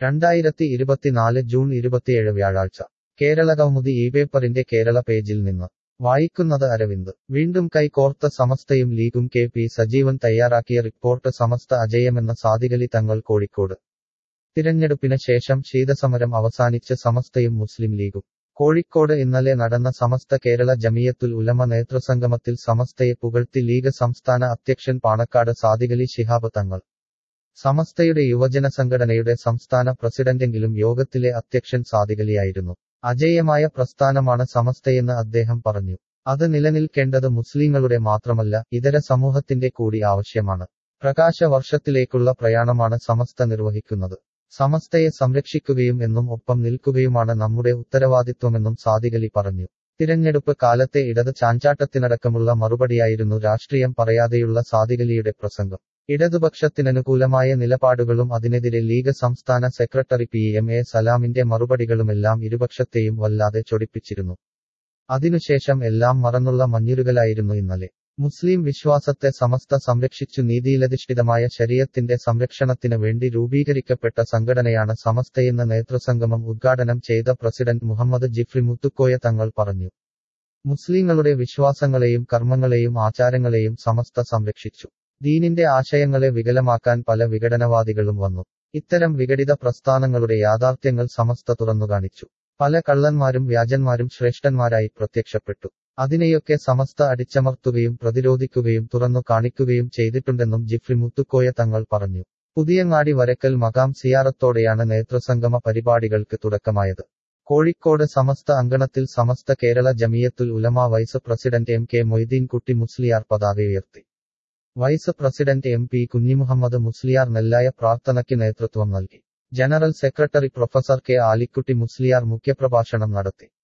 രണ്ടായിരത്തി ഇരുപത്തിനാല് ജൂൺ ഇരുപത്തിയേഴ് വ്യാഴാഴ്ച കേരളകൗമുദി ഈ പേപ്പറിന്റെ കേരള പേജിൽ നിന്ന് വായിക്കുന്നത് അരവിന്ദ് വീണ്ടും കൈകോർത്ത സമസ്തയും ലീഗും കെ പി സജീവൻ തയ്യാറാക്കിയ റിപ്പോർട്ട് സമസ്ത അജയമെന്ന സാദികലി തങ്ങൾ കോഴിക്കോട് തിരഞ്ഞെടുപ്പിന് ശേഷം ശീതസമരം അവസാനിച്ച് സമസ്തയും മുസ്ലിം ലീഗും കോഴിക്കോട് ഇന്നലെ നടന്ന സമസ്ത കേരള ജമിയത്തുൽ ഉലമ നേതൃസംഗമത്തിൽ സമസ്തയെ പുകഴ്ത്തി ലീഗ് സംസ്ഥാന അധ്യക്ഷൻ പാണക്കാട് സാദികലി ശിഹാബ് തങ്ങൾ സമസ്തയുടെ യുവജന സംഘടനയുടെ സംസ്ഥാന പ്രസിഡന്റെങ്കിലും യോഗത്തിലെ അധ്യക്ഷൻ സാദികലിയായിരുന്നു അജേയമായ പ്രസ്ഥാനമാണ് സമസ്തയെന്ന് അദ്ദേഹം പറഞ്ഞു അത് നിലനിൽക്കേണ്ടത് മുസ്ലിങ്ങളുടെ മാത്രമല്ല ഇതര സമൂഹത്തിന്റെ കൂടി ആവശ്യമാണ് പ്രകാശ വർഷത്തിലേക്കുള്ള പ്രയാണമാണ് സമസ്ത നിർവഹിക്കുന്നത് സമസ്തയെ സംരക്ഷിക്കുകയും എന്നും ഒപ്പം നിൽക്കുകയുമാണ് നമ്മുടെ ഉത്തരവാദിത്വമെന്നും സാദികലി പറഞ്ഞു തിരഞ്ഞെടുപ്പ് കാലത്തെ ഇടത് ചാഞ്ചാട്ടത്തിനടക്കമുള്ള മറുപടിയായിരുന്നു രാഷ്ട്രീയം പറയാതെയുള്ള സാദികലിയുടെ പ്രസംഗം ഇടതുപക്ഷത്തിനനുകൂലമായ നിലപാടുകളും അതിനെതിരെ ലീഗ് സംസ്ഥാന സെക്രട്ടറി പി എം എ സലാമിന്റെ മറുപടികളുമെല്ലാം ഇരുപക്ഷത്തെയും വല്ലാതെ ചൊടിപ്പിച്ചിരുന്നു അതിനുശേഷം എല്ലാം മറന്നുള്ള മഞ്ഞുരുകലായിരുന്നു ഇന്നലെ മുസ്ലിം വിശ്വാസത്തെ സമസ്ത സംരക്ഷിച്ചു നീതിയിലധിഷ്ഠിതമായ ശരീരത്തിന്റെ സംരക്ഷണത്തിന് വേണ്ടി രൂപീകരിക്കപ്പെട്ട സംഘടനയാണ് സമസ്തയെന്ന് നേതൃസംഗമം ഉദ്ഘാടനം ചെയ്ത പ്രസിഡന്റ് മുഹമ്മദ് ജിഫ്രി മുത്തുക്കോയ തങ്ങൾ പറഞ്ഞു മുസ്ലിങ്ങളുടെ വിശ്വാസങ്ങളെയും കർമ്മങ്ങളെയും ആചാരങ്ങളെയും സമസ്ത സംരക്ഷിച്ചു ദീനിന്റെ ആശയങ്ങളെ വികലമാക്കാൻ പല വിഘടനവാദികളും വന്നു ഇത്തരം വിഘടിത പ്രസ്ഥാനങ്ങളുടെ യാഥാർത്ഥ്യങ്ങൾ സമസ്ത തുറന്നുകാണിച്ചു പല കള്ളന്മാരും വ്യാജന്മാരും ശ്രേഷ്ഠന്മാരായി പ്രത്യക്ഷപ്പെട്ടു അതിനെയൊക്കെ സമസ്ത അടിച്ചമർത്തുകയും പ്രതിരോധിക്കുകയും തുറന്നു കാണിക്കുകയും ചെയ്തിട്ടുണ്ടെന്നും ജിഫ്രി മുത്തുക്കോയ തങ്ങൾ പറഞ്ഞു പുതിയങ്ങാടി വരക്കൽ മകാം സിയാറത്തോടെയാണ് നേതൃസംഗമ പരിപാടികൾക്ക് തുടക്കമായത് കോഴിക്കോട് സമസ്ത അങ്കണത്തിൽ Samastha Kerala Jamiyyathul Ulama vice president M K Moideenkutty Musliyar പതാക ഉയർത്തി vice president M P Kunhimuhammad Musliyar Nellaya പ്രാർത്ഥനയ്ക്ക് നേതൃത്വം നൽകി general secretary professor K Alikutty Musliyar മുഖ്യപ്രഭാഷണം നടത്തി